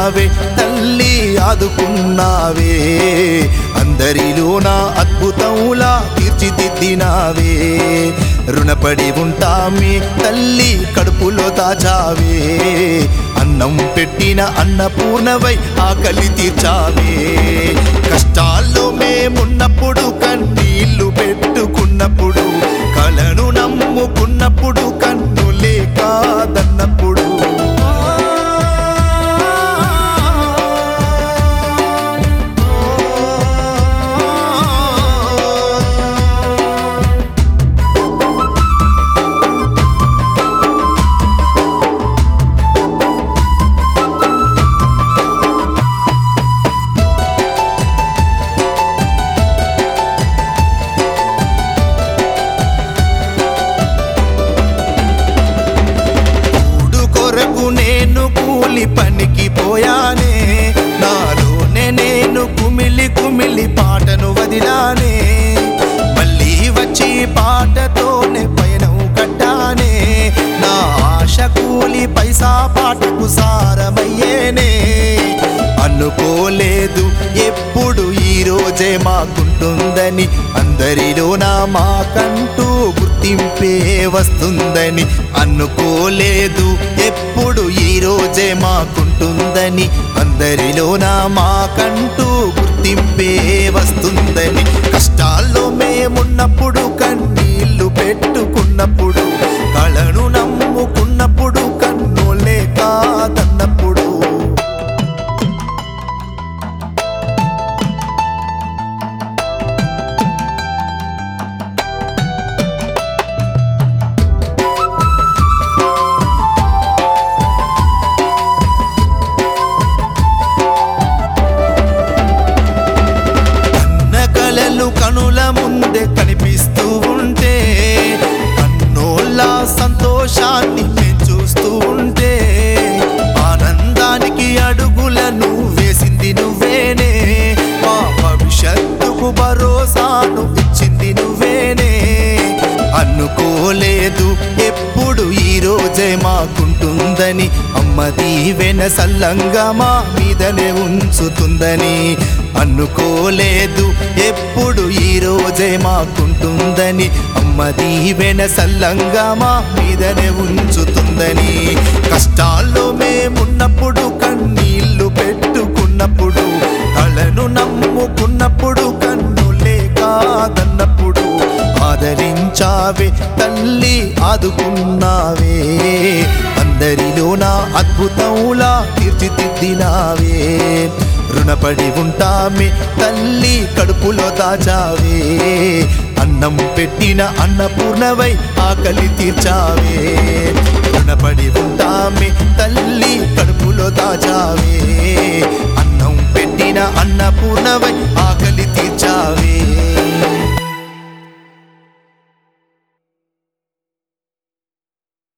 ఆదరించావే తల్లి ఆదుకున్నావే అందరిలో నా అద్భుతములా తీర్చిదిద్దినావే రుణపడి ఉంటామే తల్లి కడుపులో దాచావే అన్నం పెట్టిన అన్నపూర్ణవై ఆకలి తీర్చావే కష్టాల్లో మేమున్నప్పుడు కన్నీళ్లు పెట్టుకున్నప్పుడు కలను నమ్ముకున్నప్పుడు కన్నులే కాదన్నప్పుడు కూడు కొరకు నేను కూలి పనికి పోయానే నాలోనే నేను కుమిలి కుమిలి పాటను వదిలానే మళ్ళీ వచ్చి పాటతోనే పయనం కట్టానే నా ఆశ కూలి పైసా పాటకు సారమయ్యేనే అనుకోలేదు ఎప్పుడు ఈ రోజే మాకుంటుందని అందరిలో నా మాకంటూ గుర్తింపే వస్తుందని అనుకోలేదు ఎప్పుడు ఈ రోజే మాకుంటుందని అందరిలో నా మాకంటూ గుర్తింపే వస్తుందని కష్టాల్లో మేమున్నప్పుడు కన్నీళ్లు పెట్టుకున్నప్పుడు కళను నమ్ముకున్నప్పుడు కన్నులే కాదన్నప్పుడు కన్న కలలు కనుల ముందే కనిపిస్తూ ఉంటే కన్నోళ్ళ సంతోషాన్ని నేను చూస్తూ ఉంటే ఆనందానికి అడుగులను వేసింది నువ్వేనే మా భవిష్యత్తుకు భరోసాను ఇచ్చింది నువ్వేనే అనుకోలేదు ఎప్పుడు ఈ రోజే మాకుంటుందని అమ్మ దీవెన సల్లంగా మా మీదనే ఉంచుతుందని అనుకోలేదు ఎప్పుడు ఈ రోజే మాకుంటుందని అమ్మ దీవెన సల్లంగా మా మీదనే ఉంచుతుందని కష్టాల్లో మేమున్నప్పుడు కన్నీళ్లు పెట్టుకున్నప్పుడు కళను నమ్ముకున్నప్పుడు కన్నులే కాదన్నప్పుడు ఆదరించావే తల్లి ఆదుకున్నావే అందరిలో నా అద్భుతములా తీర్చిదిద్దినావే రుణపడి ఉంటామే తల్లి కడుపులో దాచావే అన్నం పెట్టిన అన్నపూర్ణవై ఆకలి తీర్చావే రుణపడి ఉంటామే తల్లి కడుపులో దాచావే అన్నం పెట్టిన అన్నపూర్ణవై